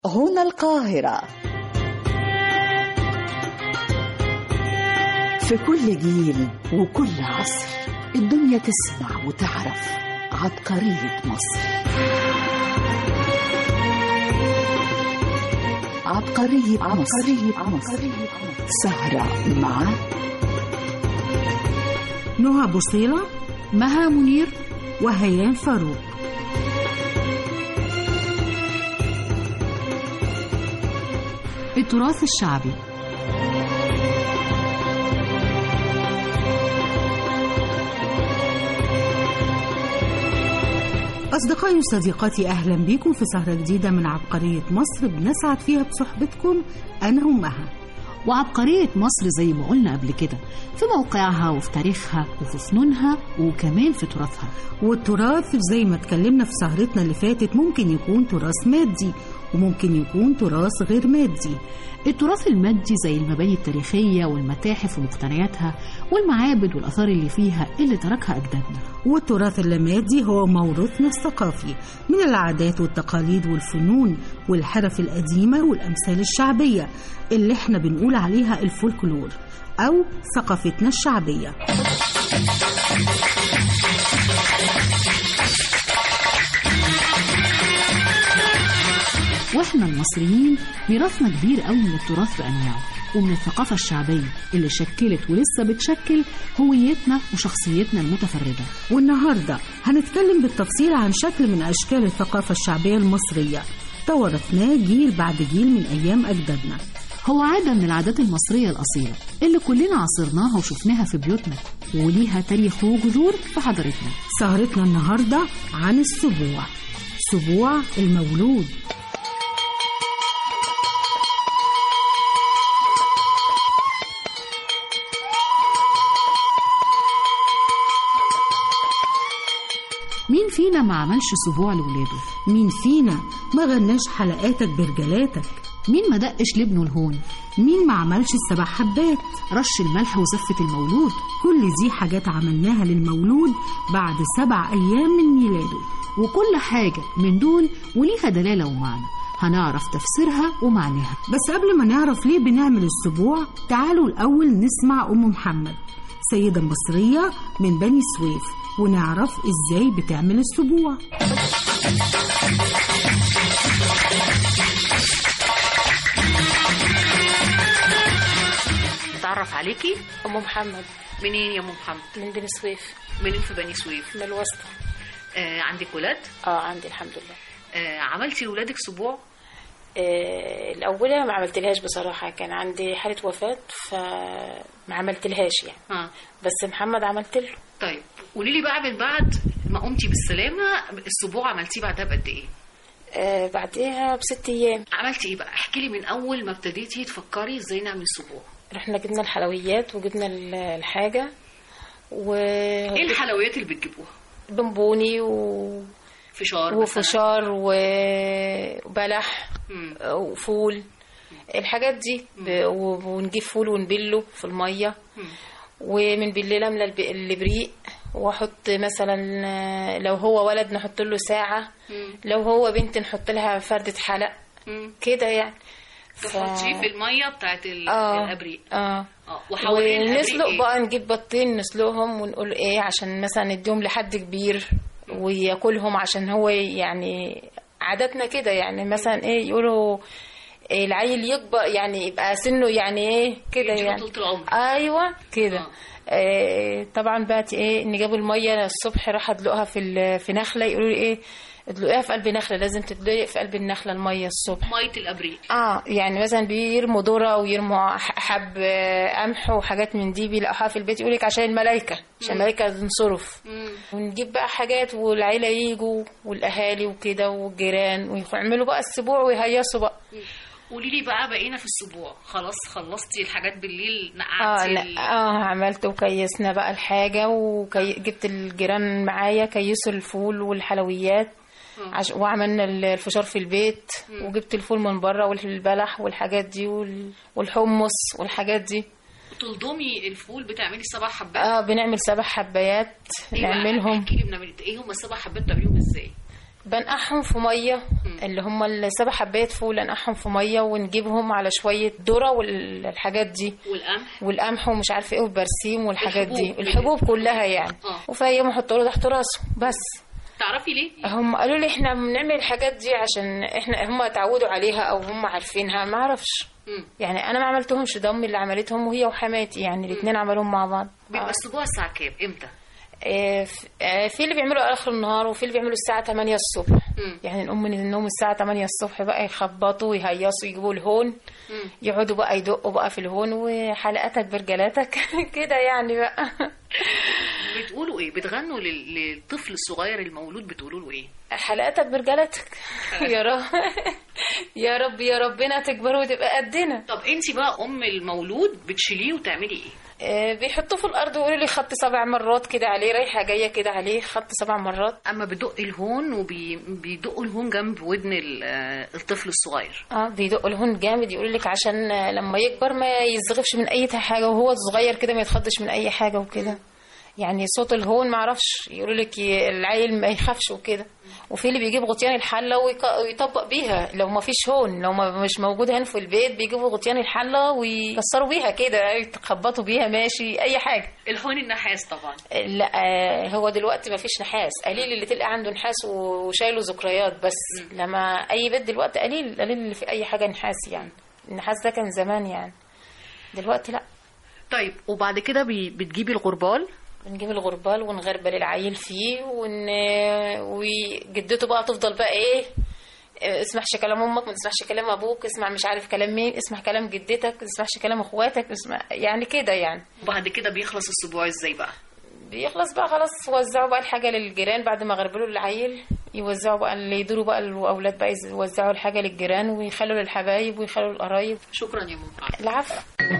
هنا القاهرة في كل جيل وكل عصر الدنيا تسمع وتعرف عبقرية مصر عبقرية مصر, عبقرية مصر. سهرة مع نهى بوصيلة مها منير وهيام فاروق التراث الشعبي أصدقائي وصديقاتي أهلا بيكم في سهرة جديدة من عبقرية مصر بنسعد فيها بصحبتكم أنا ومها وعبقرية مصر زي ما قلنا قبل كده في موقعها وفي تاريخها وفي فنونها وكمان في تراثها والتراث زي ما اتكلمنا في سهرتنا اللي فاتت ممكن يكون تراث مادي وممكن يكون تراث غير مادي التراث المادي زي المباني التاريخية والمتاحف ومقتنياتها والمعابد والآثار اللي فيها اللي تركها أجدادنا والتراث اللامادي هو موروثنا الثقافي من العادات والتقاليد والفنون والحرف القديمة والأمثال الشعبية اللي احنا بنقول عليها الفولكلور أو ثقافتنا الشعبية واحنا المصريين ميراثنا كبير قوي من التراث بانواعه ومن الثقافة الشعبية اللي شكلت ولسه بتشكل هويتنا وشخصيتنا المتفردة والنهاردة هنتكلم بالتفصيل عن شكل من أشكال الثقافة الشعبية المصرية توارثناه جيل بعد جيل من أيام أجدادنا هو عادة من العادات المصرية الأصيلة اللي كلنا عاصرناها وشفناها في بيوتنا وليها تاريخ وجذور في حضارتنا سهرتنا النهاردة عن السبوع سبوع المولود مين فينا ما عملش سبوع لولاده مين فينا ما غناش حلقاتك برجلاتك مين ما دقش لابنه الهون مين ما عملش السبع حبات رش الملح وزفة المولود كل دي حاجات عملناها للمولود بعد سبع أيام من ميلاده وكل حاجة من دول وليها دلالة ومعنى هنعرف تفسيرها ومعناها بس قبل ما نعرف ليه بنعمل السبوع تعالوا الأول نسمع أم محمد سيدة مصرية من بني سويف ونعرف إزاي بتعمل السبوع اتعرف عليكي ام محمد منين يا ام محمد من بني سويف منين في بني سويف من الوسطى آه عندك ولاد اه عندي الحمد لله آه عملتي لولادك سبوع آه الاولى ما عملتلهاش بصراحه كان عندي حاله وفاه فما عملتلهاش يعني اه بس محمد عملت له طيب قولي لي بقى من بعد ما قمتي بالسلامه السبوع عملتيه بعدها بقد ايه آه بعديها بست ايام عملتي ايه بقى احكي لي من اول ما ابتديتي تفكري ازاي نعمل سبوع رحنا جبنا الحلويات وجبنا ال- الحاجه و ايه الحلويات اللي بتجيبوها بونبوني و... فشار مثلا وفشار و- وبلح مم. وفول الحاجات دي ب- و- ونجيب فول ونبله في الميه مم. ومن بالليل املى الب- الابريق واحط مثلا لو هو ولد نحط له ساعه مم. لو هو بنت نحط لها فردة حلق مم. كده يعني ف- تحطيه في الميه بتاعت ال- اه الابريق اه اه وحوالين الابريق ونسلق ايه بقى نجيب بطين نسلقهم ونقول ايه عشان مثلا نديهم لحد كبير وياكلهم عشان هو يعني عاداتنا كده يعني مثلا ايه يقولوا إيه العيل يكبر يعني يبقى سنه يعني ايه كده يديله يعني طولة العمر ايوه كده آه. آه طبعا بقى ايه ان جابوا الميه الصبح راح ادلقها في ال- في نخله يقولوا لي ايه ادلقيها في قلب نخله لازم تدلق في قلب النخله الميه الصبح ميه الابريق اه يعني مثلا بيرموا ذره ويرموا ح- حب آه، قمح وحاجات من دي بيلاقوها في البيت يقولك عشان الملائكه عشان الملائكه تنصرف مم. ونجيب بقى حاجات والعيله يجوا والاهالي وكده والجيران ويعملوا بقى السبوع ويهيصوا بقى قولي لي بقى بقينا في السبوع خلاص خلصتي الحاجات بالليل اه نقعتي لا ال- اه عملت وكيسنا بقى الحاجه وجبت الجيران معايا كيسوا الفول والحلويات آه. عش... وعملنا الفشار في البيت وجبت الفول من بره والبلح والحاجات دي وال... والحمص والحاجات دي تلضمي الفول بتعملي سبع حبات اه بنعمل سبع حبايات إيه بقى؟ نعملهم احكي لي بنعمل ايه هم السبع حبات بتعمليهم ازاي بنقعهم في ميه اللي هم السبع حبات فول نقعهم في ميه ونجيبهم على شويه ذره والحاجات دي والقمح والقمح ومش عارفه ايه والبرسيم والحاجات دي الحبوب. الحبوب كلها يعني آه. وفي ايام احط له تحت راسه بس تعرفي ليه هم قالوا لي احنا بنعمل الحاجات دي عشان احنا هم اتعودوا عليها او هم عارفينها ما اعرفش مم. يعني انا ما عملتهمش ده امي اللي عملتهم وهي وحماتي يعني الاثنين عملوهم مع بعض بيبقى السبوع الساعه كام امتى آه، ف- آه، في اللي بيعملوا اخر النهار وفي اللي بيعملوا الساعه 8 الصبح مم. يعني نقوم من النوم الساعه 8 الصبح بقى يخبطوا ويهيصوا يجيبوا الهون يقعدوا بقى يدقوا بقى في الهون وحلقاتك برجلاتك كده يعني بقى بتقولوا ايه بتغنوا لل- للطفل الصغير المولود بتقولوا له ايه حلقاتك برجلاتك يا رب يا رب يا ربنا تكبر وتبقى قدنا طب انت بقى ام المولود بتشيليه وتعملي ايه آه، بيحطوه في الارض ويقولوا لي خط سبع مرات كده عليه رايحه جايه كده عليه خط سبع مرات اما بدق الهون وبيدقوا الهون جنب ودن ال- آه، الطفل الصغير اه بيدقوا الهون جامد يقول لك عشان آه، لما يكبر ما يزغفش من اي حاجه وهو صغير كده ما يتخضش من اي حاجه وكده يعني صوت الهون ما اعرفش يقولوا لك ي- العيل ما يخافش وكده وفي اللي بيجيب غطيان الحله ويق- ويطبق بيها لو ما فيش هون لو ما مش موجود هنا في البيت بيجيبوا غطيان الحله ويكسروا بيها كده يتخبطوا بيها ماشي اي حاجه الهون النحاس طبعا لا آه، هو دلوقتي ما فيش نحاس قليل اللي تلقى عنده نحاس وشايله ذكريات بس لما اي بيت دلوقتي قليل قليل اللي في اي حاجه نحاس يعني النحاس ده كان زمان يعني دلوقتي لا طيب وبعد كده بي- بتجيبي الغربال بنجيب الغربال ونغربل العيل فيه ون... وجدته بقى تفضل بقى ايه آه، اسمعش كلام امك ما تسمعش كلام ابوك اسمع مش عارف كلام مين اسمع كلام جدتك ما تسمعش كلام اخواتك اسمع يعني كده يعني وبعد كده بيخلص السبوع ازاي بقى بيخلص بقى خلاص وزعوا بقى الحاجة للجيران بعد ما غربلوا العيل يوزعوا بقى اللي يدوروا بقى الأولاد بقى يوزعوا الحاجة للجيران ويخلوا للحبايب ويخلوا للقرايب شكرا يا ماما العفو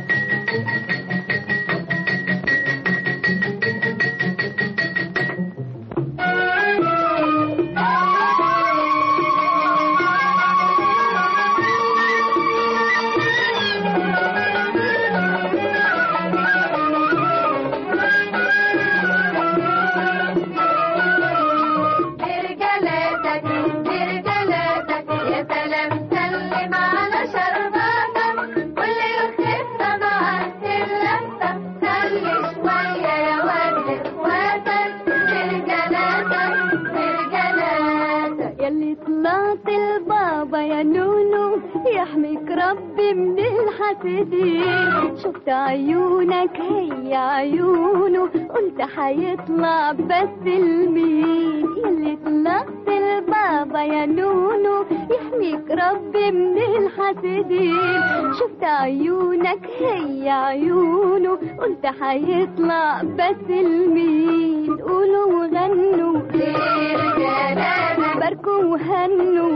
برجلاتك برجلاتك يا سلام سلم على شرباتك كل الخفة معاك اللفة خلي شوية يا ورد اخواتك برجلاتك برجلاتك يلي طلعت البابا يا نونو يحميك ربي من الحاسدين شفت عيونك هي عيونه قلت حيطلع بس المين يلي طلعت البابا يا نونو يحميك ربي من الحاسدين شفت عيونك هي عيونه قلت حيطلع بس المين قولوا وغنوا برجلاتك باركوا وهنوا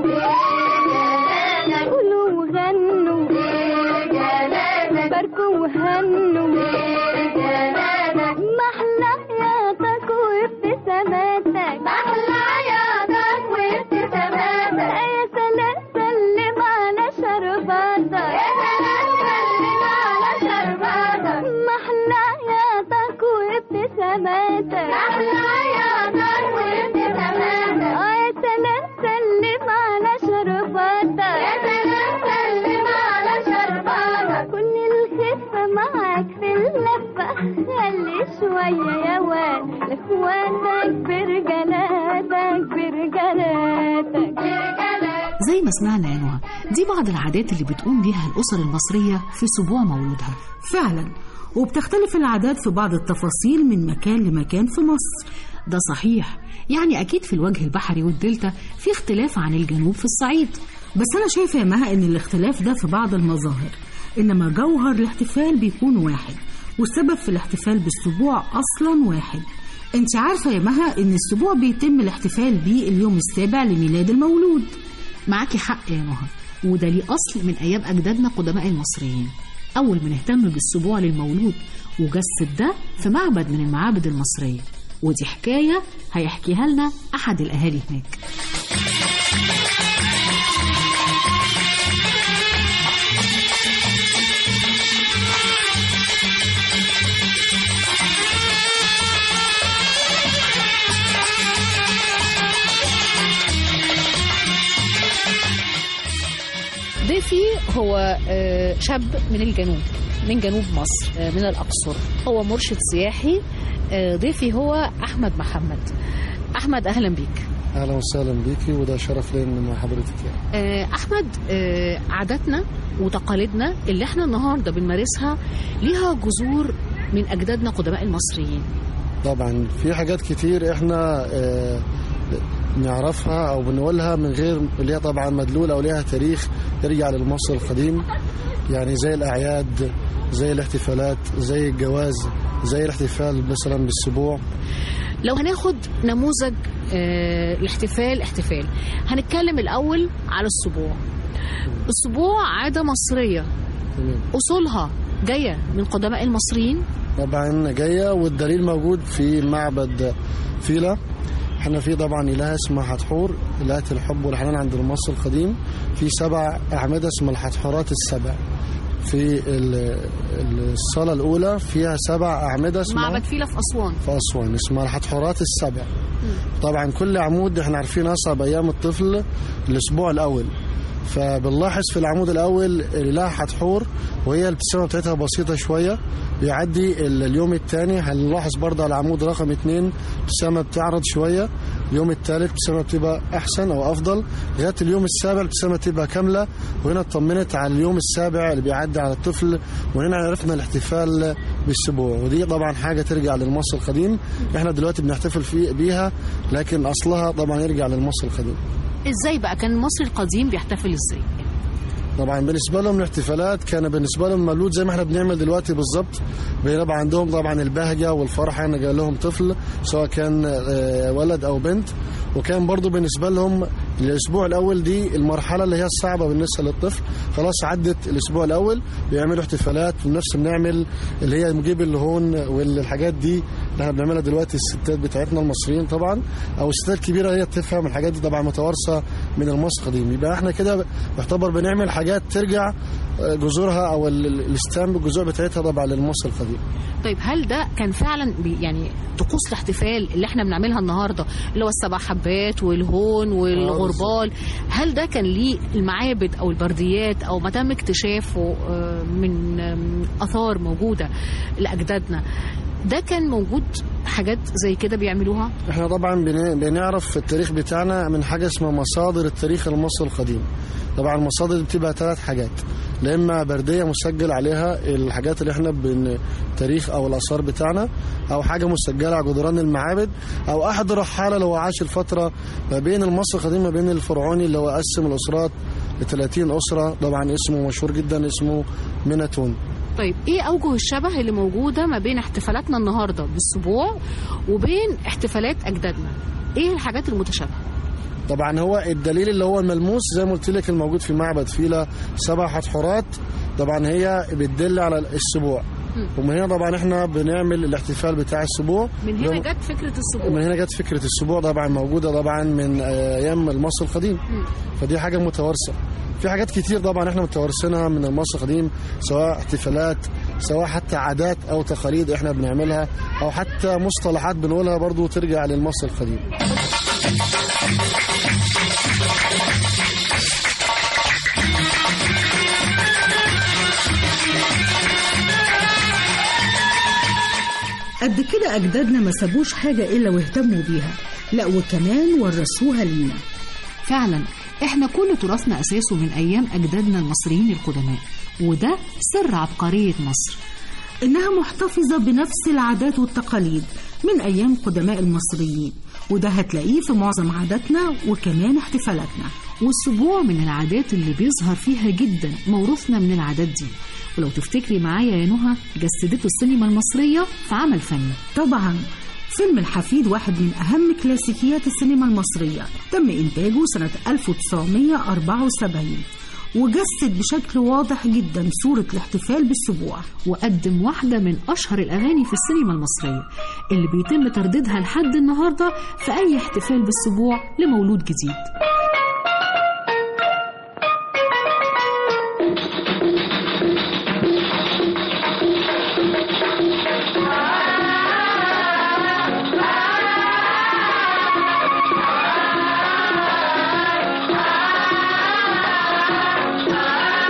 قولوا وغنوا برجلاتك باركوا وهنوا برجلاتك محلى حياتك وابتساماتك محلى عياطك وابتساماتك يا سلام سلم على شرباتك يا سلام سلم على شرباتك محلى حياتك وابتساماتك محلى عياطك وابتساماتك يا سلام سلم على شرباتك يا سلام سلم على شرباتك كل الخفة معاك في اللفة خلي شوية يا واد لاخواتك برجلاتك برجلاتك برجلاتك زي ما سمعنا يا نهى دي بعض العادات اللي بتقوم بيها الأسر المصرية في سبوع مولودها فعلا وبتختلف العادات في بعض التفاصيل من مكان لمكان في مصر ده صحيح يعني أكيد في الوجه البحري والدلتا في اختلاف عن الجنوب في الصعيد بس أنا شايفة يا مها إن الاختلاف ده في بعض المظاهر إنما جوهر الاحتفال بيكون واحد والسبب في الاحتفال بالسبوع أصلا واحد انت عارفة يا مها إن السبوع بيتم الاحتفال بيه اليوم السابع لميلاد المولود معاكي حق يا نهى وده ليه أصل من أيام أجدادنا قدماء المصريين أول ما نهتم بالسبوع للمولود وجسد ده في معبد من المعابد المصرية ودي حكاية هيحكيها لنا أحد الأهالي هناك ضيفي هو آه، شاب من الجنوب من جنوب مصر آه، من الأقصر هو مرشد سياحي آه، ضيفي هو أحمد محمد أحمد أهلا بيك اهلا وسهلا بيكي وده شرف لي ان مع حضرتك يعني. آه، أحمد آه، عاداتنا وتقاليدنا اللي احنا النهاردة بنمارسها ليها جذور من أجدادنا قدماء المصريين طبعا في حاجات كتير احنا آه، نعرفها او بنقولها من غير ليها طبعا مدلول او ليها تاريخ يرجع للمصري القديم يعني زي الاعياد زي الاحتفالات زي الجواز زي الاحتفال مثلا بالسبوع لو هناخد نموذج آه، الاحتفال احتفال هنتكلم الأول على السبوع السبوع عادة مصرية تمام أصولها جاية من قدماء المصريين طبعا جايه والدليل موجود في معبد فيلا احنا في طبعا إله اسمها حتحور إلهة الحب والحنان عند المصري القديم في سبع أعمدة اسمها الحتحورات السبع في ال- الصالة الأولى فيها سبع أعمدة اسمها معبد فيلة في أسوان في أسوان اسمها الحتحورات السبع طبعا كل عمود احنا عارفين أصعب أيام الطفل الأسبوع الأول فبنلاحظ في العمود الأول الإله حتحور وهي الابتسامة بتاعتها بسيطة شوية بيعدي ال- اليوم الثاني هنلاحظ برضه على العمود رقم اثنين الابتسامة بتعرض شوية اليوم الثالث الابتسامة بتبقى أحسن أو أفضل لغاية اليوم السابع الابتسامة تبقى كاملة وهنا اطمنت على اليوم السابع اللي بيعدي على الطفل وهنا عرفنا الاحتفال بالسبوع ودي طبعا حاجة ترجع للمصري القديم احنا دلوقتي بنحتفل في بيها لكن أصلها طبعا يرجع للمصري القديم ازاي بقى كان المصري القديم بيحتفل ازاي طبعا بالنسبه لهم الاحتفالات كان بالنسبه لهم مولود زي ما احنا بنعمل دلوقتي بالظبط بيبقى عندهم طبعا البهجه والفرحه ان جاي لهم طفل سواء كان آه، ولد او بنت وكان برضو بالنسبه لهم الاسبوع الاول دي المرحله اللي هي الصعبه بالنسبه للطفل خلاص عدت الاسبوع الاول بيعملوا احتفالات ونفس بنعمل اللي هي نجيب الهون والحاجات دي اللي احنا بنعملها دلوقتي الستات بتاعتنا المصريين طبعا او الستات الكبيره هي تفهم الحاجات دي طبعا متوارثه من المصري القديم يبقى احنا كده يعتبر بنعمل حاجات ترجع آه، جذورها او ال- ال- الستام الجذور بتاعتها طبعا للمصري القديم طيب هل ده كان فعلا بي يعني طقوس الاحتفال اللي احنا بنعملها النهارده اللي هو السبع حبات والهون والغربال هل ده كان ليه المعابد او البرديات او ما تم اكتشافه آه، من آم، اثار موجوده لاجدادنا ده كان موجود حاجات زي كده بيعملوها احنا طبعا بن- بنعرف في التاريخ بتاعنا من حاجه اسمها مصادر التاريخ المصري القديم طبعا المصادر دي بتبقى ثلاث حاجات لا اما برديه مسجل عليها الحاجات اللي احنا بن التاريخ او الاثار بتاعنا او حاجه مسجله على جدران المعابد او احد الرحاله اللي هو عاش الفتره ما بين المصري القديم ما بين الفرعوني اللي هو قسم الاسرات ل 30 اسره طبعا اسمه مشهور جدا اسمه مناتون طيب ايه اوجه الشبه اللي موجوده ما بين احتفالاتنا النهارده بالسبوع وبين احتفالات اجدادنا ايه الحاجات المتشابهه طبعا هو الدليل اللي هو الملموس زي ما قلت لك الموجود في معبد فيلا سبع حتحورات طبعا هي بتدل على السبوع ومن هنا طبعا احنا بنعمل الاحتفال بتاع السبوع من هنا جت فكره السبوع من هنا جت فكره السبوع طبعا موجوده طبعا من ايام المصري القديم فدي حاجه متوارثه في حاجات كتير طبعا احنا متوارثينها من المصري القديم سواء احتفالات سواء حتى عادات او تقاليد احنا بنعملها او حتى مصطلحات بنقولها برضو ترجع للمصري القديم قد كده أجدادنا ما سابوش حاجة إلا واهتموا بيها لا وكمان ورثوها لينا فعلا احنا كل تراثنا اساسه من ايام اجدادنا المصريين القدماء وده سر عبقريه مصر إنها محتفظة بنفس العادات والتقاليد من أيام قدماء المصريين وده هتلاقيه في معظم عاداتنا وكمان احتفالاتنا والسبوع من العادات اللي بيظهر فيها جدا موروثنا من العادات دي ولو تفتكري معايا يا نهى جسدته السينما المصريه في عمل فني طبعا فيلم الحفيد واحد من أهم كلاسيكيات السينما المصرية تم إنتاجه سنة 1974 وجسد بشكل واضح جدا صورة الاحتفال بالسبوع وقدم واحدة من أشهر الأغاني في السينما المصرية اللي بيتم ترديدها لحد النهاردة في أي احتفال بالسبوع لمولود جديد Ah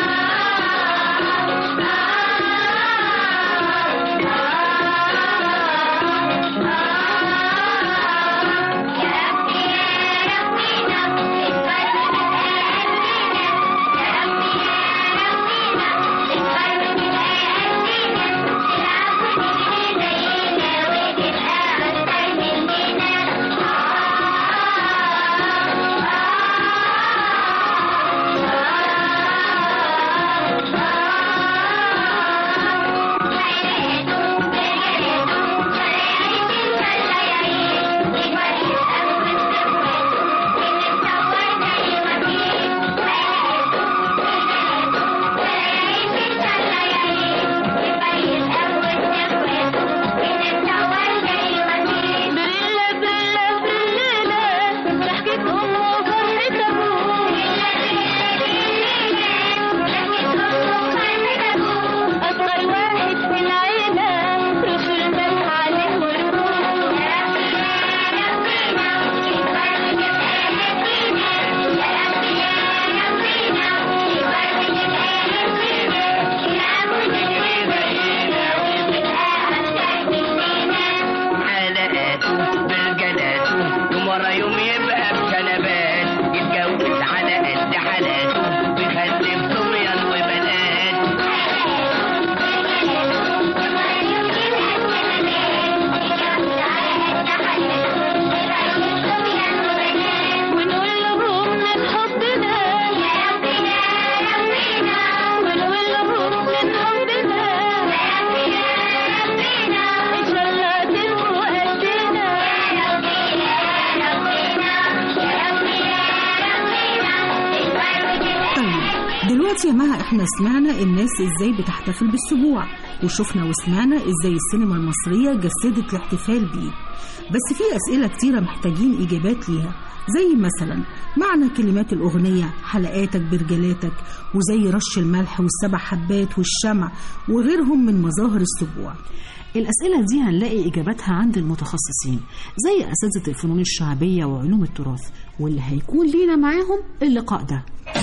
دلوقتي يا مها احنا سمعنا الناس ازاي بتحتفل بالسبوع وشفنا وسمعنا ازاي السينما المصرية جسدت الاحتفال بيه بس في أسئلة كتيرة محتاجين إجابات ليها زي مثلا معنى كلمات الأغنية حلقاتك برجلاتك وزي رش الملح والسبع حبات والشمع وغيرهم من مظاهر السبوع الأسئلة دي هنلاقي إجاباتها عند المتخصصين زي أساتذة الفنون الشعبية وعلوم التراث واللي هيكون لينا معاهم اللقاء ده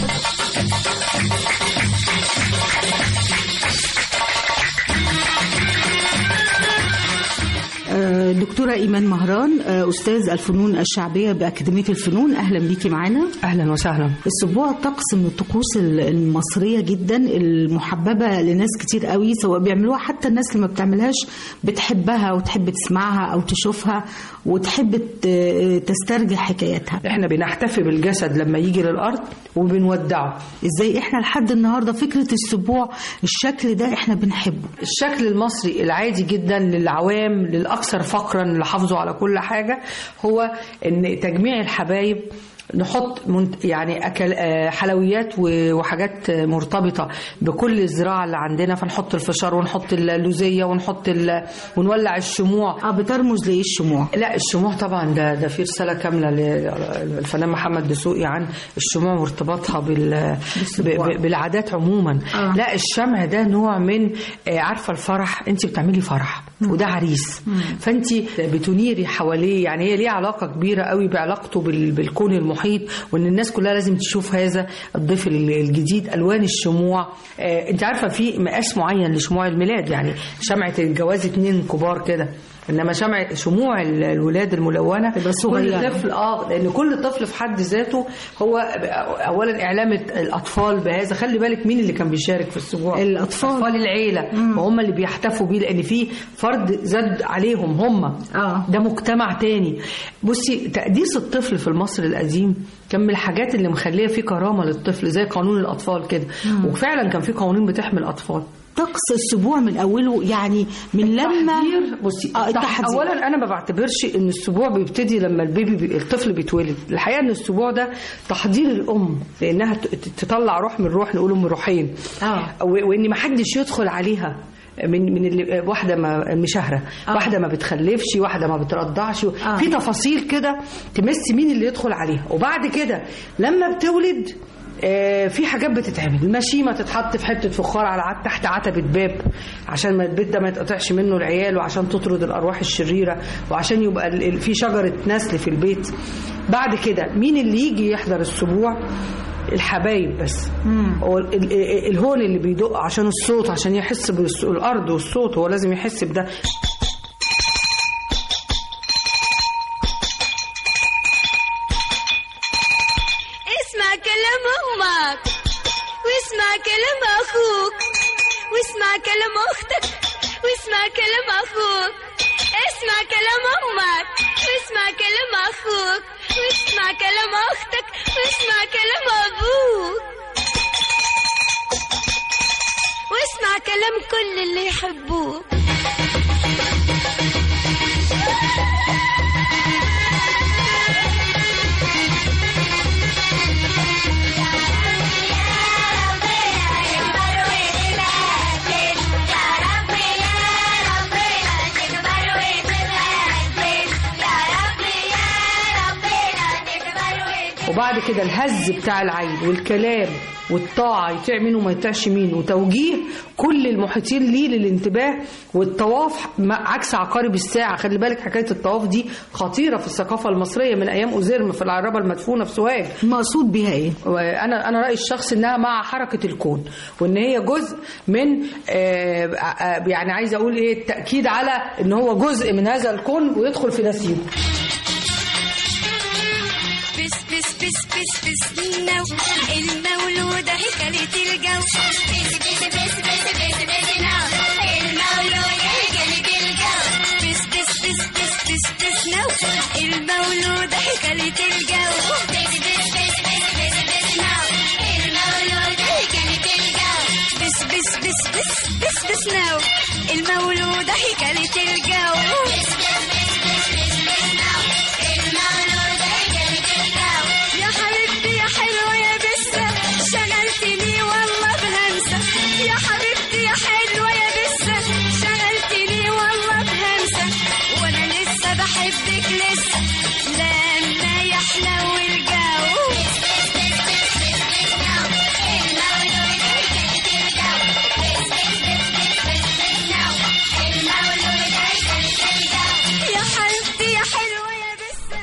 آه، دكتورة إيمان مهران آه، أستاذ الفنون الشعبية بأكاديمية الفنون أهلا بيكي معانا اهلا وسهلا السبوع طقس من الطقوس ال- المصرية جدا المحببة لناس كتير قوي سواء بيعملوها حتى الناس اللي ما بتعملهاش بتحبها وتحب تسمعها أو تشوفها وتحب ت- تسترجع حكاياتها احنا بنحتفي بالجسد لما يجي للارض وبنودعه ازاي احنا لحد النهارده فكره السبوع الشكل ده احنا بنحبه الشكل المصري العادي جدا للعوام للاكثر فقرا اللي حافظوا على كل حاجه هو ان تجميع الحبايب نحط منت يعني أكل آه، حلويات و- وحاجات آه، مرتبطة بكل الزراعة اللي عندنا فنحط الفشار ونحط اللوزية ونحط ال- ونولع الشموع اه بترمز لايه الشموع لا الشموع طبعا ده ده في رساله كامله للفنان محمد دسوقي عن الشموع وارتباطها بال ب- بالعادات عموما آه. لا الشمع ده نوع من آه، عارفه الفرح انت بتعملي فرح وده عريس فانت بتنيري حواليه يعني هي ليه علاقه كبيره قوي بعلاقته بال- بالكون المحيط وان الناس كلها لازم تشوف هذا الضيف ال- الجديد الوان الشموع آه، انت عارفه في مقاس معين لشموع الميلاد يعني شمعه الجواز اتنين كبار كده انما شمع شموع ال- الولاد الملونه تبقى صغيرة. كل طفل اه لان كل طفل في حد ذاته هو اولا اعلام الاطفال بهذا خلي بالك مين اللي كان بيشارك في الاسبوع الأطفال. اطفال العيله وهم اللي بيحتفوا بيه لان في فرد زاد عليهم هم آه. ده مجتمع تاني بصي تقديس الطفل في المصري القديم كان من الحاجات اللي مخليه فيه كرامه للطفل زي قانون الاطفال كده وفعلا كان في قوانين بتحمي الاطفال طقس السبوع من اوله يعني من لما التحضير بصي آه، التح... التحضير. اولا انا ما بعتبرش ان السبوع بيبتدي لما البيبي بي... الطفل بيتولد الحقيقه ان السبوع ده تحضير الام لانها ت- ت- تطلع روح من روح نقول ام روحين آه. و... وان ما حدش يدخل عليها من من اللي واحده ما مشاهره آه. واحده ما بتخلفش واحده ما بترضعش آه. في تفاصيل كده تمس مين اللي يدخل عليها وبعد كده لما بتولد آه، في حاجات بتتعمل المشيمه تتحط في حته فخار على عت- تحت عتبه باب عشان ما البيت ده ما يتقطعش منه العيال وعشان تطرد الارواح الشريره وعشان يبقى ال- ال- في شجره نسل في البيت بعد كده مين اللي يجي يحضر السبوع الحبايب بس هو ال- ال- ال- الهون اللي بيدق عشان الصوت عشان يحس بالارض والصوت هو لازم يحس بده اسمع كلام امك واسمع كلام اخوك واسمع كلام اختك واسمع كلام اخوك اسمع كلام امك واسمع كلام اخوك واسمع كلام اختك واسمع كلام ابوك واسمع كلام كل اللي يحبوك وبعد كده الهز بتاع العيل والكلام والطاعة يطيع مين وما يطيعش مين وتوجيه كل المحيطين ليه للانتباه والطواف مع- عكس عقارب الساعة خلي بالك حكاية الطواف دي خطيرة في الثقافة المصرية من أيام أوزيرم في العربة المدفونة في سوهاج مقصود بيها ايه وانا انا رايي الشخصي انها مع حركه الكون وان هي جزء من آه، آه، يعني عايزه اقول ايه التاكيد على ان هو جزء من هذا الكون ويدخل في نسيجه بس بس بس بس بس نو المولودة هيكلة الجو بس بس بس بس بس بس نو المولودة هيكلة الجو بس بس بس بس بس بس نو المولودة هيكلة الجو بس بس بس بس بس بس نو المولودة هيكلة الجو بس بس بس بس بس بس نو المولودة هيكلة الجو بس بس بس بس بس بس نو المولودة هيكلة الجو يا حبيبتي يا حلوة يا بسة شغلتني والله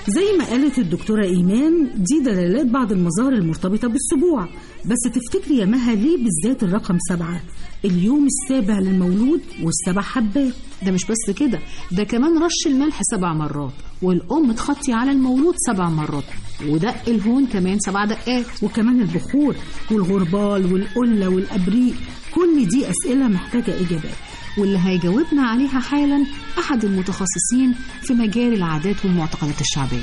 زي ما قالت الدكتورة إيمان دي دلالات بعض المظاهر المرتبطة بالسبوع بس تفتكري يا مها ليه بالذات الرقم سبعة اليوم السابع للمولود والسبع حبات ده مش بس كده ده كمان رش الملح سبع مرات والأم تخطي على المولود سبع مرات ودق الهون كمان سبع دقات وكمان البخور والغربال والقلة والأبريق كل دي أسئلة محتاجة إجابات واللي هيجاوبنا عليها حالا أحد المتخصصين في مجال العادات والمعتقدات الشعبية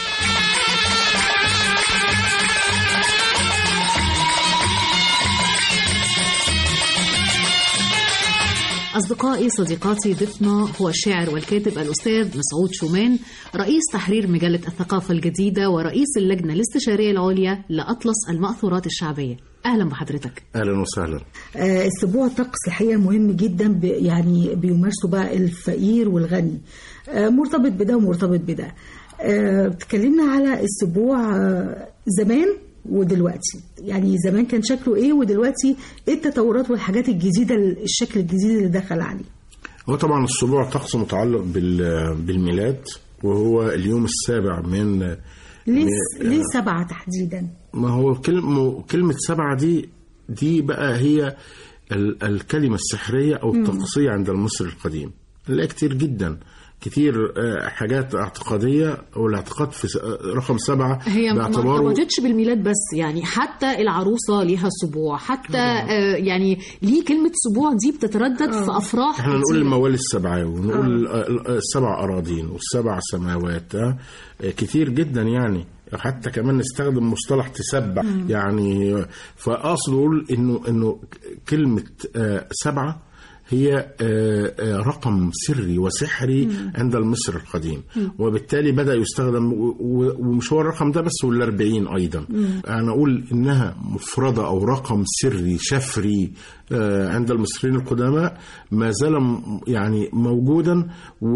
أصدقائي صديقاتي ضيفنا هو الشاعر والكاتب الأستاذ مسعود شومان رئيس تحرير مجلة الثقافة الجديدة ورئيس اللجنة الاستشارية العليا لأطلس المأثورات الشعبية أهلا بحضرتك اهلا وسهلا آه، السبوع طقس الحقيقه مهم جدا ب- يعني بيمارسه بقى الفقير والغني آه، مرتبط بده ومرتبط بده آه، اتكلمنا على السبوع آه، زمان ودلوقتي يعني زمان كان شكله ايه ودلوقتي ايه التطورات والحاجات الجديده الشكل الجديد اللي دخل عليه هو طبعا السبوع طقس متعلق بال- بالميلاد وهو اليوم السابع من ليه من- ليه سبعه تحديدا ما هو كلمة, كلمة سبعة دي دي بقى هي ال- الكلمة السحرية أو الطقسية عند المصري القديم نلاقي كتير جدا كتير آه، حاجات اعتقادية والاعتقاد في س- آه، رقم سبعة هي ما باعتباره ارتبطتش بالميلاد بس يعني حتى العروسة ليها سبوع حتى آه يعني ليه كلمة سبوع دي بتتردد في أفراح احنا نقول كتير. الموالي السبعة ونقول آه، آه، السبع أراضين والسبع سماوات آه، آه، كتير جدا يعني حتى كمان نستخدم مصطلح تسبع يعني آه، فأقصد أقول إنه إنه كلمة آه، سبعة هي آه، آه، رقم سري وسحري عند المصري القديم وبالتالي بدأ يستخدم و- و- ومش هو الرقم ده بس والأربعين أيضا أنا أقول إنها مفردة أو رقم سري شفري آه، عند المصريين القدماء ما زال م- يعني موجودا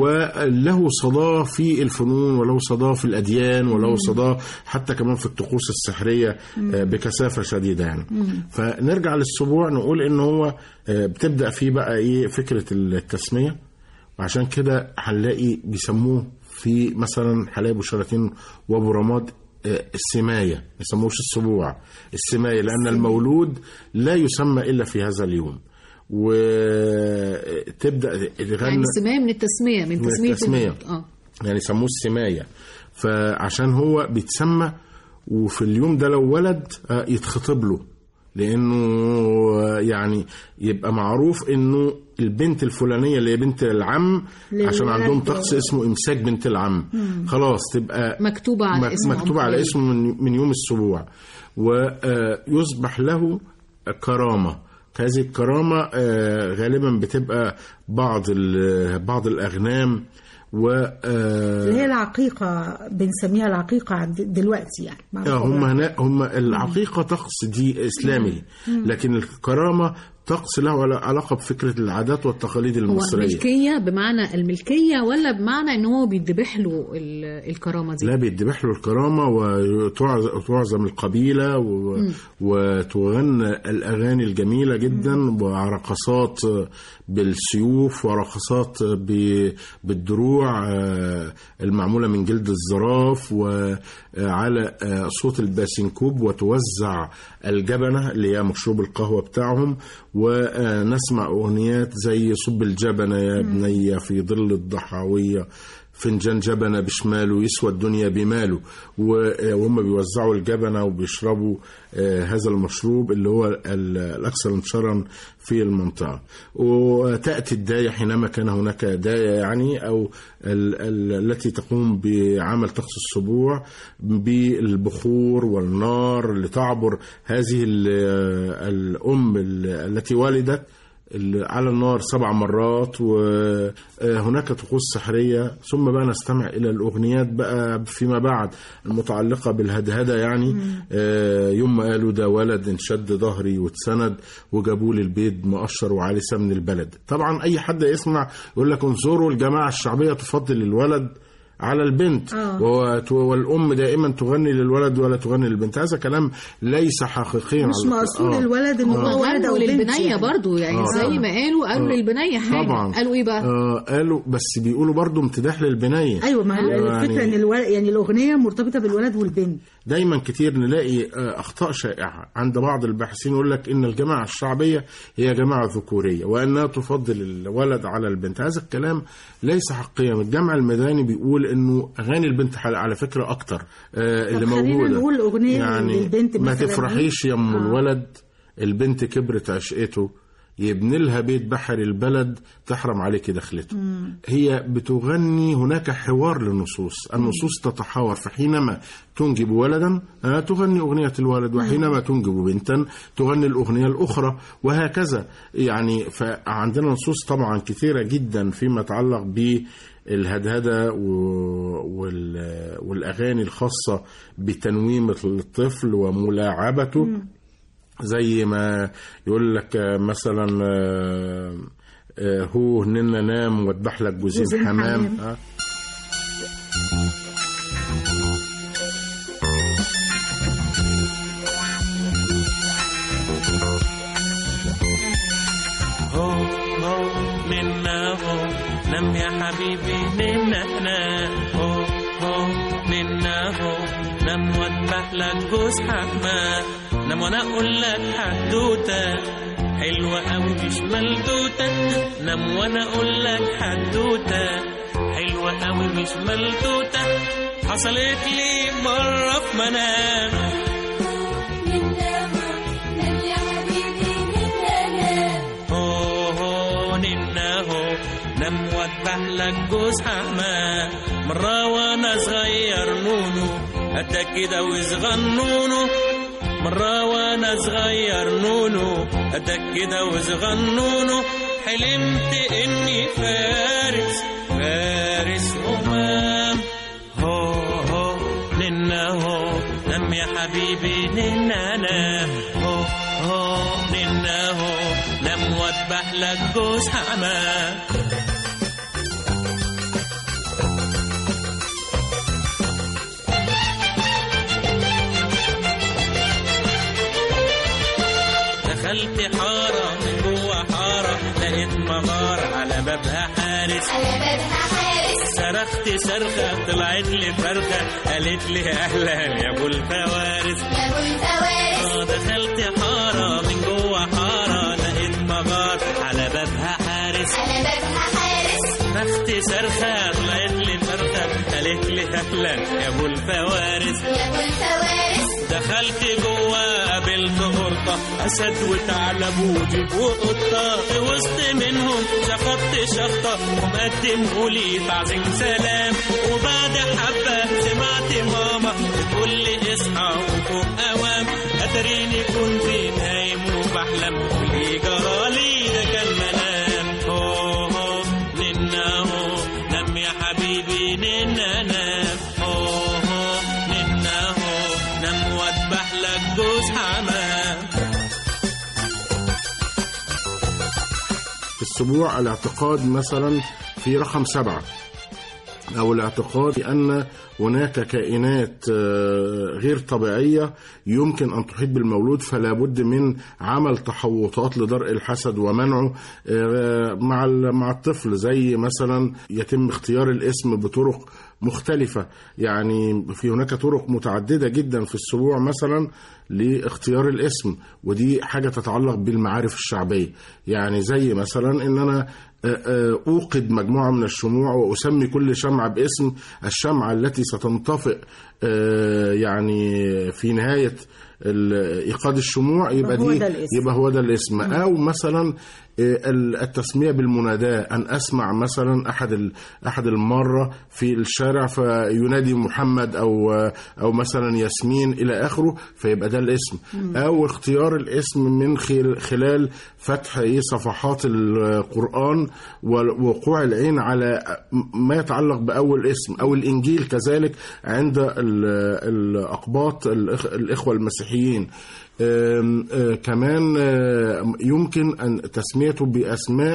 وله صدى في الفنون وله صدى في الأديان وله صدى حتى كمان في الطقوس السحرية آه، بكثافة شديدة يعني فنرجع للسبوع نقول إن هو آه، بتبدأ فيه بقى إيه فكرة التسمية وعشان كده هنلاقي بيسموه في مثلا حلايب وشلاتين وابو رماد آه، السمايه ما يسموش السبوع السمايه لان المولود لا يسمى الا في هذا اليوم وتبدا يعني تغنى السماية من التسمية من من تسمية التسمية. المولود. اه يعني يسموه السمايه فعشان هو بيتسمى وفي اليوم ده لو ولد آه، يتخطب له لانه آه، يعني يبقى معروف انه البنت الفلانيه اللي هي بنت العم عشان للولد. عندهم طقس اسمه امساك بنت العم خلاص تبقى مكتوبة على مك- اسمه مكتوب على أم اسمه من, من يوم السبوع ويصبح له كرامة هذه الكرامة آه، غالبا بتبقى بعض ال- بعض الأغنام و آه، اللي هي العقيقه بنسميها العقيقه عند دلوقتي يعني آه، هم هنا هم العقيقة طقس دي إسلامي لكن الكرامة طقس له عل- علاقة بفكرة العادات والتقاليد هو المصرية ملكية بمعنى الملكية ولا بمعنى ان هو بيدبح له ال- الكرامة دي لا بيدبح له الكرامة وتعظم القبيلة و... وتغنى الأغاني الجميلة جدا ورقصات بالسيوف ورقصات ب... بالدروع آه، المعمولة من جلد الزراف وعلى آه، صوت الباسنكوب وتوزع الجبنة اللي هي مشروب القهوة بتاعهم ونسمع أغنيات زي صب الجبنة يا بني في ظل الضحاوية فنجان جبنة بشماله يسوى الدنيا بماله و- وهم بيوزعوا الجبنة وبيشربوا آه، هذا المشروب اللي هو ال- الأكثر انتشارا في المنطقة وتأتي الداية حينما كان هناك داية يعني أو ال- ال- التي تقوم بعمل طقس السبوع بالبخور والنار لتعبر هذه ال- الأم ال- التي ولدت ال- على النار سبع مرات وهناك طقوس سحرية ثم بقى نستمع إلى الأغنيات بقى فيما بعد المتعلقة بالهدهدة يعني آه، يوم ما قالوا ده ولد انشد ظهري واتسند وجابوا لي البيض مقشر وعليه سمن البلد طبعا أي حد يسمع يقول لك انظروا الجماعة الشعبية تفضل الولد على البنت آه. وت- والام دائما تغني للولد ولا تغني للبنت هذا كلام ليس حقيقيا مش على- مقصود آه. الولد ان هو ولد او وغنوا بنت للبنية يعني. برضو يعني آه. زي ما قالوا قالوا آه. للبنية حاجة طبعا قالوا ايه بقى آه قالوا بس بيقولوا برضو امتداح للبنية ايوه ما هي يعني- الفكره ان الولد يعني الاغنيه مرتبطه بالولد والبنت دايما كتير نلاقي آه، اخطاء شائعه عند بعض الباحثين يقول لك ان الجماعه الشعبيه هي جماعه ذكوريه وانها تفضل الولد على البنت هذا الكلام ليس حقيا الجمع الميداني بيقول انه اغاني البنت حل- على فكره اكتر آه، اللي خلينا موجوده نقول أغنية يعني للبنت ما مثلاً تفرحيش يا ام آه. الولد البنت كبرت عشقته يبني لها بيت بحر البلد تحرم عليك دخلته هي بتغني هناك حوار للنصوص النصوص تتحاور فحينما تنجب ولدا آه، تغني أغنية الولد وحينما تنجب بنتا تغني الأغنية الأخرى وهكذا يعني فعندنا نصوص طبعا كثيرة جدا فيما يتعلق بالهدهدة و- وال- والأغاني الخاصة بتنويم الطفل وملاعبته زي ما يقول لك آه، مثلا آه، آه، هو هننا نام واذبح لك جوزين جوزين حمام حمام. آه. هو هو منا هو نم يا حبيبي ننا نا هو هو منا هو نم واذبح لك جوز حما نم وانا اقول لك حدوته حلوة قوي مش ملدوتة نم وانا اقول لك حدوته حلوة قوي مش ملدوتة حصلت لي مرة في منام هو هو ننا هو نم واذبح لك جوز حما مرة وانا صغير نونو أتى كده وصغنونو مرة وانا صغير نونو أتى كده وصغنونو حلمت إني فارس فارس أمام هو هو ننا هو نم يا حبيبي ننا نام هو هو ننا هو نم واذبح لك جوز حمام دخلت حارة من جوه حارة لقيت مغارة على بابها حارس على بابها حارس صرخت صرخة طلعت لي فرخة قالت لي أهلا يا أبو الفوارس يا ابو الفوارس آه، دخلت حارة من جوه حارة لقيت مغار على بابها حارس على بابها حارس صرخت صرخة طلعت لي فرخة قالت لي أهلا يا أبو الفوارس يا ابو الفوارس دخلت جوه قابلت قرطة أسد وثعلب وديب وقطة في وسط منهم شخطت شخطة ومقدموا لي تعظيم سلام وبعد حبة سمعت ماما بتقول لي اصحى وفوق أوام أتريني كنت نايم وبحلم واللي جرالي ده كان منام هو هو ننا هو نام يا حبيبي ننا نام هو هو ننا هو نام واذبح لك جوز حمام في السبوع الاعتقاد مثلا في رقم سبعة أو الاعتقاد بأن هناك كائنات آه، غير طبيعية يمكن أن تحيط بالمولود فلا بد من عمل تحوطات لدرء الحسد ومنعه آه، مع ال- مع الطفل زي مثلا يتم اختيار الاسم بطرق مختلفة يعني في هناك طرق متعددة جدا في السبوع مثلا لاختيار الاسم ودي حاجة تتعلق بالمعارف الشعبية يعني زي مثلا ان انا آه، آه، اوقد مجموعة من الشموع واسمي كل شمعة باسم الشمعة التي ستنطفئ آه، يعني في نهاية ال- ايقاد الشموع يبقى هو دي ده الاسم. يبقى هو ده الاسم او مثلا آه، ال- التسميه بالمناداه ان اسمع مثلا احد ال- احد المره في الشارع فينادي محمد او آه، او مثلا ياسمين الى اخره فيبقى ده الاسم او اختيار الاسم من خل- خلال فتح إيه صفحات القران ووقوع العين على ما يتعلق باول اسم او الانجيل كذلك عند ال- الاقباط الإخ- الاخوه المسيحيين آم، آه، كمان آه، يمكن أن تسميته بأسماء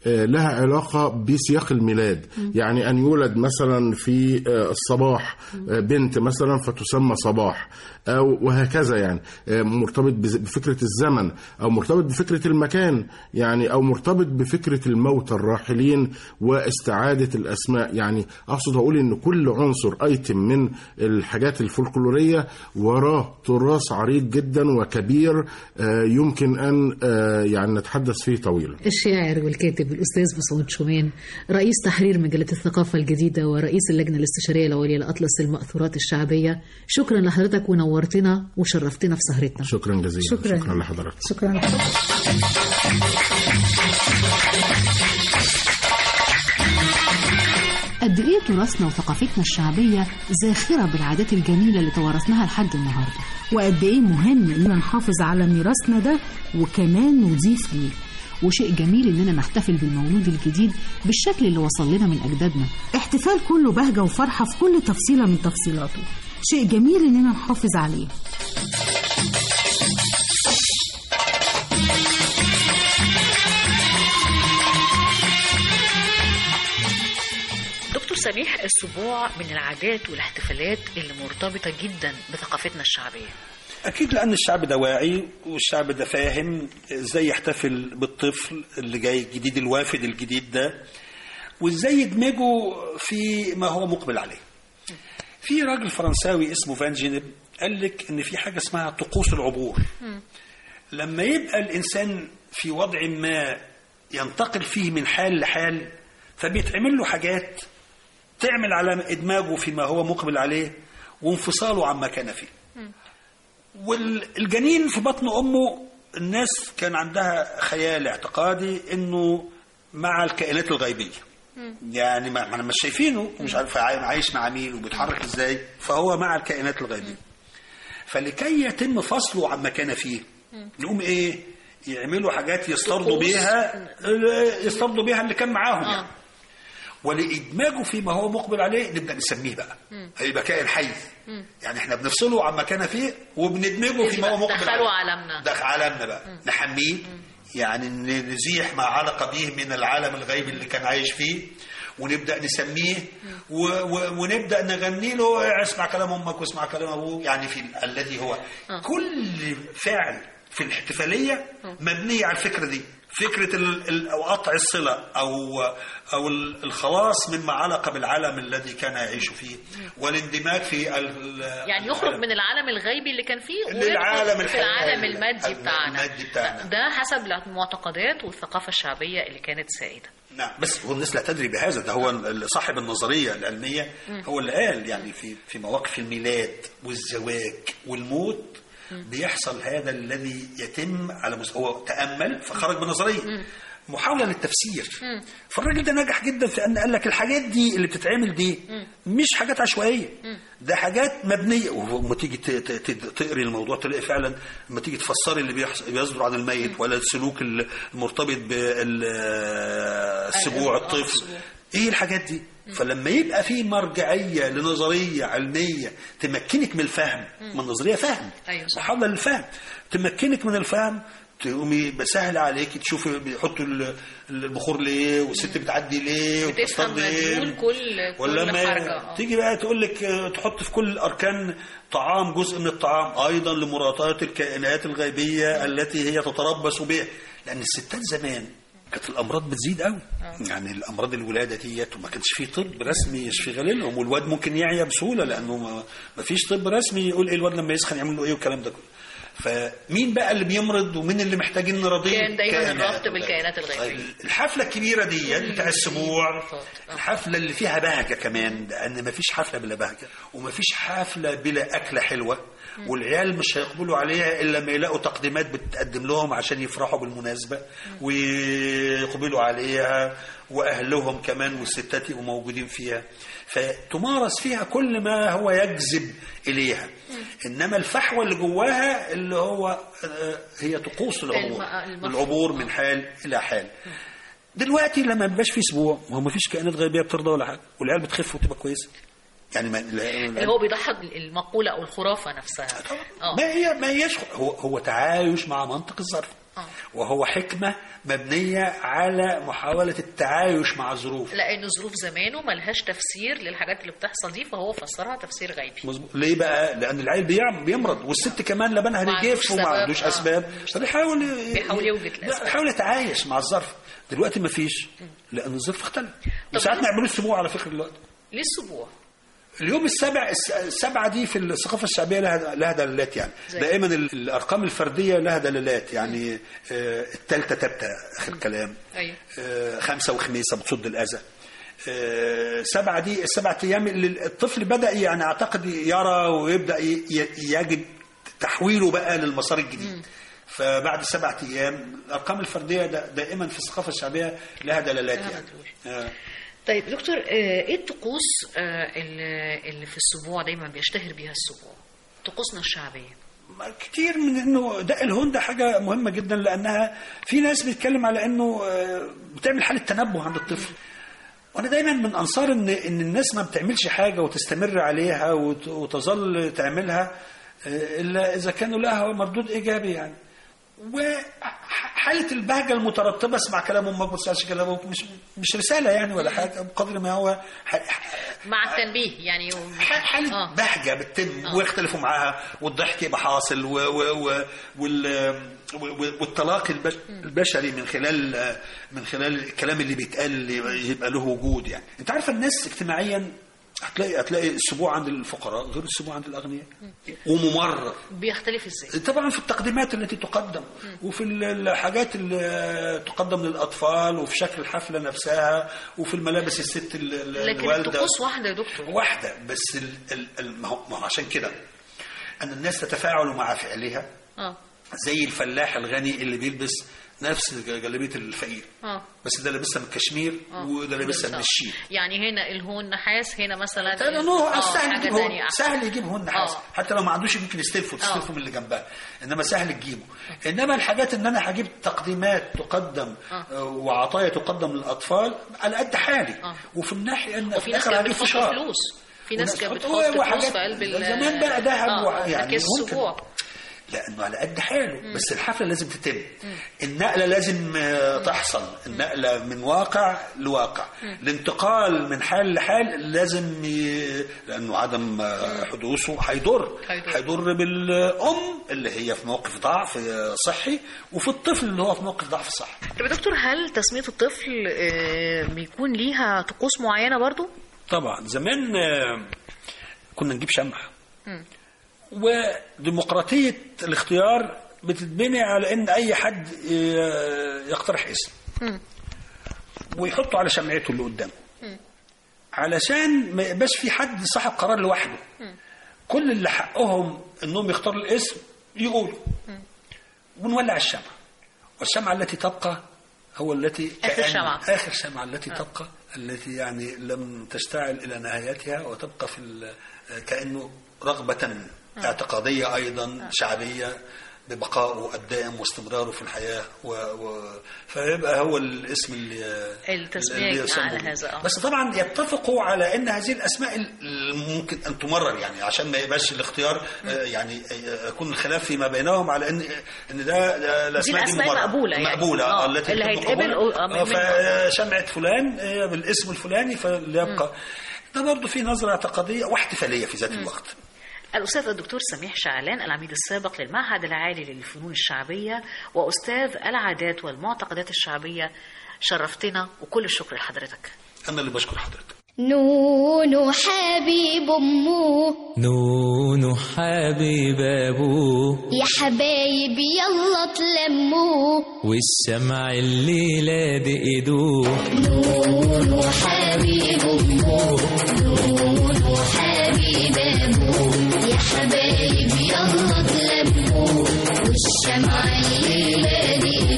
آه، لها علاقة بسياق الميلاد يعني أن يولد مثلا في آه، الصباح آه، بنت مثلا فتسمى صباح أو وهكذا يعني آه، مرتبط بز- بفكرة الزمن أو مرتبط بفكرة المكان يعني أو مرتبط بفكرة الموت الراحلين واستعادة الأسماء يعني أقصد أقول إن كل عنصر أيتم من الحاجات الفولكلورية وراه تراث عريق جدا وكبير آه، يمكن أن آه، يعني نتحدث فيه طويلا الشاعر والكاتب الأستاذ مسعود شومان رئيس تحرير مجلة الثقافة الجديدة ورئيس اللجنة الاستشارية العليا لأطلس المأثورات الشعبية شكرا لحضرتك ونورتنا وشرفتنا في سهرتنا شكرا جزيلا شكراً. شكرا لحضرتك شكرا لحضرتك قد إيه تراثنا وثقافتنا الشعبية زاخرة بالعادات الجميلة اللي توارثناها لحد النهاردة وقد ايه مهم اننا نحافظ على ميراثنا ده وكمان نضيف ليه وشيء جميل إننا نحتفل بالمولود الجديد بالشكل اللي وصل لنا من أجدادنا احتفال كله بهجة وفرحة في كل تفصيلة من تفصيلاته شيء جميل اننا نحافظ عليه دكتور سميح السبوع من العادات والاحتفالات اللي مرتبطة جدا بثقافتنا الشعبية اكيد لان الشعب ده واعي والشعب ده فاهم ازاي يحتفل بالطفل اللي جاي الجديد الوافد الجديد ده وازاي يدمجه في ما هو مقبل عليه في راجل فرنساوي اسمه فان جينيب قال لك ان في حاجه اسمها طقوس العبور لما يبقى الانسان في وضع ما ينتقل فيه من حال لحال فبيتعمل له حاجات تعمل على ادماجه فيما هو مقبل عليه وانفصاله عما كان فيه والجنين في بطن امه الناس كان عندها خيال اعتقادي انه مع الكائنات الغيبيه يعني ما ما انا مش شايفينه ومش عارف عاي- عايش مع مين وبيتحرك ازاي فهو مع الكائنات الغيبيه فلكي يتم فصله عما كان فيه يقوم ايه يعملوا حاجات يصطادوا طقوس. بيها يصطادوا بيها اللي كان معاهم يعني ولادماجه فيما هو مقبل عليه نبدا نسميه بقى هيبقى كائن حي يعني احنا بنفصله عما كان فيه وبندمجه فيما هو مقبل دخلوا عليه عالمنا ده عالمنا بقى نحميه يعني ن- نزيح ما علق به من العالم الغيبي اللي كان عايش فيه ونبدا نسميه و و ونبدا نغني له اسمع كلام امك واسمع كلام ابوك يعني في ال- الذي هو كل فعل في الاحتفاليه مبنيه على الفكره دي فكره ال- ال- او قطع الصله او او ال- الخلاص مما علق بالعالم الذي كان يعيش فيه والاندماج في ال- يعني يخرج من العالم الغيبي اللي كان فيه للعالم ويدخل في الحقيقي. العالم المادي بتاعنا المادي بتاعنا. ده حسب المعتقدات والثقافة الشعبية اللي كانت سائدة نعم بس هو الناس لا تدري بهذا ده هو ال- صاحب النظريه العلميه هو اللي قال يعني في في مواقف الميلاد والزواج والموت بيحصل هذا الذي يتم على مستوى هو تامل فخرج بنظريه محاوله للتفسير فالراجل ده نجح جدا في ان قال لك الحاجات دي اللي بتتعمل دي مش حاجات عشوائيه ده حاجات مبنيه ولما تيجي ت- ت- ت- تقري الموضوع تلاقي فعلا لما تيجي تفسري اللي بيحص- بيصدر عن الميت ولا السلوك المرتبط بالسبوع الطفل ايه الحاجات دي فلما يبقى في مرجعيه لنظريه علميه تمكنك من الفهم من النظريه فهم أيوة صح. محاوله للفهم تمكنك من الفهم تقومي يبقى سهل عليك تشوفي بيحطوا ال- البخور ليه والست بتعدي ليه بتفهم وبتصطاد ليه مدلول كل ولا كل ما حركة آه. تيجي بقى تقول لك آه، تحط في كل اركان طعام جزء من الطعام ايضا لمراعاه الكائنات الغيبيه التي هي تتربص بها لان الستات زمان كانت الامراض بتزيد قوي يعني الامراض الولاده ديت وما كانش في طب رسمي يشفي لهم والواد ممكن يعيا بسهوله لانه ما ما فيش طب رسمي يقول ايه الواد لما يسخن يعمل له ايه والكلام ده كله فمين بقى اللي بيمرض ومين اللي محتاجين نرضيه كان دايما كائنات الربط الغيبية. بالكائنات الغيبية طيب الحفله الكبيره ديت بتاع السبوع آه. الحفله اللي فيها بهجه كمان لان مفيش حفله بلا بهجه ومفيش حفله بلا اكله حلوه والعيال مش هيقبلوا عليها الا لما يلاقوا تقديمات بتقدم لهم عشان يفرحوا بالمناسبه ويقبلوا عليها واهلهم كمان والستات يبقوا موجودين فيها فتمارس فيها كل ما هو يجذب اليها انما الفحوى اللي جواها اللي هو آه، هي طقوس العبور الم- المفهوم. العبور من حال الى حال دلوقتي لما مبقاش في اسبوع ما هو ما فيش كائنات غيبيه بترضى ولا حاجه والعيال بتخف وتبقى كويسه يعني ما اللي هو بيضحك المقولة أو الخرافة نفسها اه ما هي ما هيش هو هو تعايش مع منطق الظرف وهو حكمة مبنية على محاولة التعايش مع الظروف لأن ظروف زمانه ملهاش تفسير للحاجات اللي بتحصل دي فهو فسرها تفسير غيبي مظبوط ليه بقى؟ لأن العيل بيعم- بيمرض والست كمان لبنها ما رجيف عندوش وما سبب. عندوش آه. أسباب فبيحاول بيحاول يوجد لا الأسباب. بيحاول يتعايش مع الظرف دلوقتي ما فيش لأن الظرف اختلف وساعات ما يعملوش اسبوع على فكرة دلوقتي ليه السبوع؟ اليوم السابع الس- السبعة دي في الثقافة الشعبية لها لها دلالات يعني زي؟ دائما ال- الأرقام الفردية لها دلالات يعني آه، التالتة تبتة آخر كلام أيوه آه، خمسة وخميسة بتصد الأذى آه، سبعة دي السبعة أيام اللي الطفل بدأ يعني أعتقد يرى ويبدأ ي- ي- يجد تحويله بقى للمسار الجديد فبعد سبعة أيام الأرقام الفردية دا- دائما في الثقافة الشعبية لها دلالات لها يعني آه. طيب دكتور آه، ايه الطقوس آه، اللي اللي في السبوع دايما بيشتهر بيها السبوع؟ طقوسنا الشعبيه كتير من انه دق الهون ده حاجه مهمه جدا لانها في ناس بتتكلم على انه آه، بتعمل حاله تنبه عند الطفل وانا دايما من انصار ان ان الناس ما بتعملش حاجه وتستمر عليها وت- وتظل تعملها آه، الا اذا كانوا لها مردود ايجابي يعني وحاله البهجه المترتبه اسمع كلام امك ما تسمعش كلام ابوك مش مش رساله يعني ولا حاجه بقدر ما هو ح- مع التنبيه يعني حالة آه. بهجة بتتم آه. ويختلفوا معاها والضحك يبقى حاصل و و و وال و- والتلاقي البش- البشري من خلال من خلال الكلام اللي بيتقال اللي يبقى له وجود يعني انت عارف الناس اجتماعيا هتلاقي هتلاقي السبوع عند الفقراء غير السبوع عند الاغنياء وممرر بيختلف ازاي؟ طبعا في التقديمات التي تقدم وفي ال- الحاجات اللي تقدم للاطفال وفي شكل الحفله نفسها وفي الملابس الست ال- ال- لكن الوالده الطقوس واحده يا دكتور واحدة بس ال ال ال ما هو ما هو عشان كده أن الناس تتفاعل مع فعلها اه زي الفلاح الغني اللي بيلبس نفس جلابية الفقير اه بس ده لابسها من الكشمير آه. وده لابسها من بالظبط. الشيل يعني هنا الهون نحاس هنا مثلا ده هو آه، سهل حاجه يجيب هون ثانيه سهل يجيب هون نحاس آه. حتى لو ما عندوش ممكن يستلفه تستلفه من اللي جنبها انما سهل تجيبه انما الحاجات ان انا هجيب تقديمات تقدم آه. آه، وعطايا تقدم للاطفال على قد حالي آه. وفي الناحيه ان وفي في ناس الاخر كانت هجيب بتحط فشار فلوس في ناس كانت وناس- بتحط فلوس وحاجات- في قلب ال- زمان بقى ذهب آه، وع- يعني لكن ممكن. السبوع لانه على قد حاله بس الحفله لازم تتم النقله لازم آه، تحصل النقله من واقع لواقع الانتقال من حال لحال لازم ي... لانه عدم آه، حدوثه هيضر هيضر. هيضر بالام اللي هي في موقف ضعف آه، صحي وفي الطفل اللي هو في موقف ضعف صحي طب يا دكتور هل تسميه الطفل آه، بيكون ليها طقوس معينه برضو؟ طبعا زمان آه، كنا نجيب شمع مم. وديمقراطية الاختيار بتتبني على ان اي حد ي- يقترح اسم مم. ويحطه على شمعته اللي قدامه مم. علشان ما يبقاش في حد صاحب قرار لوحده مم. كل اللي حقهم انهم يختاروا الاسم يقولوا مم. ونولع الشمعة والشمعة التي تبقى هو التي آخر كأن- شمعة. آخر شمعة التي آه. تبقى التي يعني لم تشتعل إلى نهايتها وتبقى في ال- كأنه رغبة اعتقادية أيضا شعبية ببقائه الدائم واستمراره في الحياة و... و... فيبقى هو الاسم اللي التسمية اللي يسموه. على هذا آه. بس طبعا يتفقوا على ان هذه الاسماء ال- ممكن ان تمرر يعني عشان ما يبقاش الاختيار آه، يعني آه، يكون الخلاف فيما بينهم على ان ان ده ده الاسماء دي, الأسماء ممررة. مقبولة يعني. مقبوله آه، آه. التي اللي تتم هيتقبل قبولها. آه، من- آه، منهم. فشمعه فلان آه، بالاسم الفلاني فليبقى ده برضه في نظره اعتقاديه واحتفاليه في ذات الوقت الأستاذ الدكتور سميح شعلان العميد السابق للمعهد العالي للفنون الشعبية وأستاذ العادات والمعتقدات الشعبية شرفتنا وكل الشكر لحضرتك انا اللي بشكر حضرتك نونو حبيب أمه نونو حبيب أبوه يا حبايب يلا تلموا والشمع الليلة دي إيدوه نونو حبيب أمه نونو حبيب أبوه يا حبايب يلا تلموا والشمع الليلة دي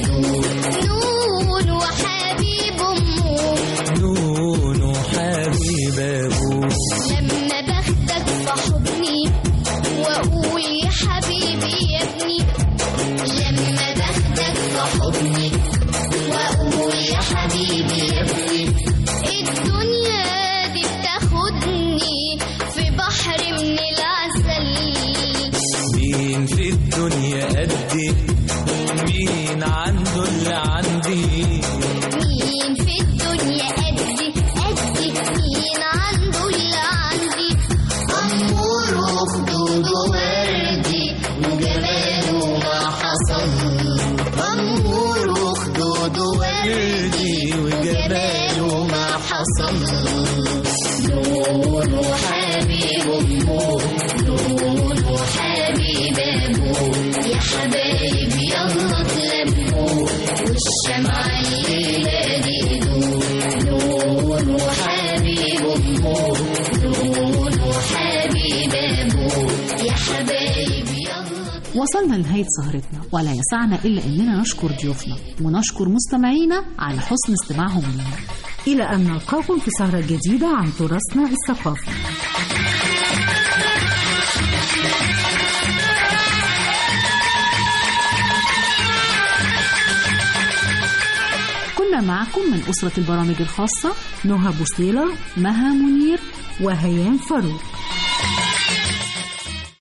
نونو حبيب أمه نونو حبيب أبوه لما باخدك في حضني واقول يا حبيبي يا ابني لما باخدك في حضني واقول يا حبيبي يا ابني الدنيا دي بتاخدني وردي مين في الدنيا قدي قدي مين عنده اللي عندي أمور وخدود وردي وجماله ما حصل أمور وخدود وردي وجماله ما حصل نور وحبيب أمه نور وحبيب أبوه يا حبايب يلا تلموا والشمعة الليلة دي نور وحبيب أمه نور وحبيب أبوه يا حبايب يلا وصلنا لنهاية سهرتنا ولا يسعنا إلا إننا نشكر ضيوفنا ونشكر مستمعينا على حسن استماعهم لنا إلى أن نلقاكم في سهرة جديدة عن تراثنا الثقافي كنا معكم من أسرة البرامج الخاصة نهى بوصيلة مها منير وهيام فاروق